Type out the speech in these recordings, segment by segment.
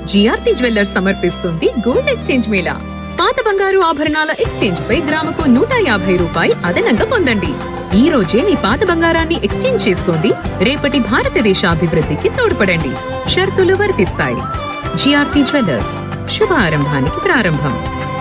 GRP jewellers సమర్పిస్తుంది gold exchange mela పాత బంగారు ఆభరణాల ఎక్స్చేంజ్ పై గ్రాముకు నూట యాభై రూపాయి అదనంగా పొందండి ఈ రోజే మీ పాత బంగారాన్ని ఎక్స్చేంజ్ చేసుకోండి రేపటి భారతదేశ అభివృద్ధికి తోడ్పడండి షరతులు వర్తిస్తాయి జిఆర్పి జ్యువెల్లర్స్ శుభారంభానికి ప్రారంభం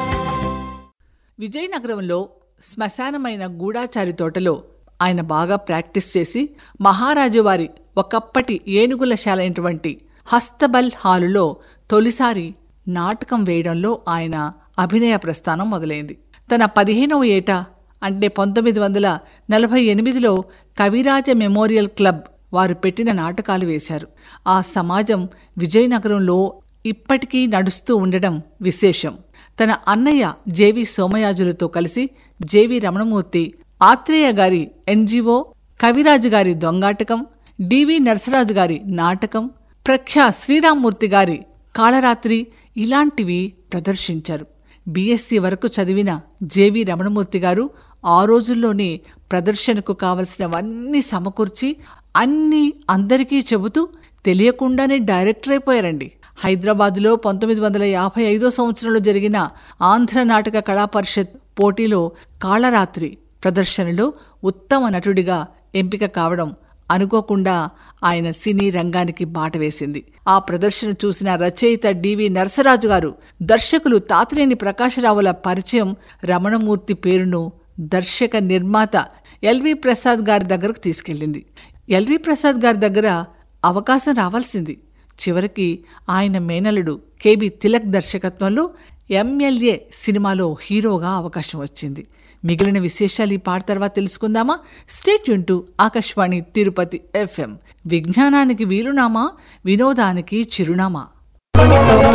విజయనగరంలో శ్మశానమైన గూఢాచారి తోటలో ఆయన బాగా ప్రాక్టీస్ చేసి మహారాజు వారి ఒకప్పటి ఏనుగుల శాలైనటువంటి హస్తబల్ హాలులో తొలిసారి నాటకం వేయడంలో ఆయన అభినయ ప్రస్థానం మొదలైంది తన పదిహేనవ ఏట అంటే పంతొమ్మిది వందల నలభై ఎనిమిదిలో కవిరాజ మెమోరియల్ క్లబ్ వారు పెట్టిన నాటకాలు వేశారు ఆ సమాజం విజయనగరంలో ఇప్పటికీ నడుస్తూ ఉండడం విశేషం తన అన్నయ్య జేవి సోమయాజులతో కలిసి జేవి రమణమూర్తి ఆత్రేయ గారి ఎన్జిఓ కవిరాజు గారి దొంగాటకం డివి నరసరాజు గారి నాటకం ప్రఖ్యా శ్రీరామ్మూర్తి గారి కాళరాత్రి ఇలాంటివి ప్రదర్శించారు బీఎస్సీ వరకు చదివిన జేవి రమణమూర్తి గారు ఆ రోజుల్లోనే ప్రదర్శనకు కావలసినవన్నీ సమకూర్చి అన్నీ అందరికీ చెబుతూ తెలియకుండానే డైరెక్టర్ అయిపోయారండి హైదరాబాదులో పంతొమ్మిది వందల యాభై ఐదో సంవత్సరంలో జరిగిన ఆంధ్ర నాటక కళా పరిషత్ పోటీలో కాళరాత్రి ప్రదర్శనలో ఉత్తమ నటుడిగా ఎంపిక కావడం అనుకోకుండా ఆయన సినీ రంగానికి బాట వేసింది ఆ ప్రదర్శన చూసిన రచయిత డివి నరసరాజు గారు దర్శకులు తాతినేని ప్రకాశరావుల పరిచయం రమణమూర్తి పేరును దర్శక నిర్మాత ఎల్వి ప్రసాద్ గారి దగ్గరకు తీసుకెళ్ళింది ఎల్వి ప్రసాద్ గారి దగ్గర అవకాశం రావాల్సింది చివరికి ఆయన మేనలుడు కేబి తిలక్ దర్శకత్వంలో ఎంఎల్ఏ సినిమాలో హీరోగా అవకాశం వచ్చింది మిగిలిన విశేషాలు ఈ పాట తర్వాత తెలుసుకుందామా స్టేట్ యూన్ ఆకాశవాణి తిరుపతి ఎఫ్ఎం విజ్ఞానానికి వీలునామా వినోదానికి చిరునామా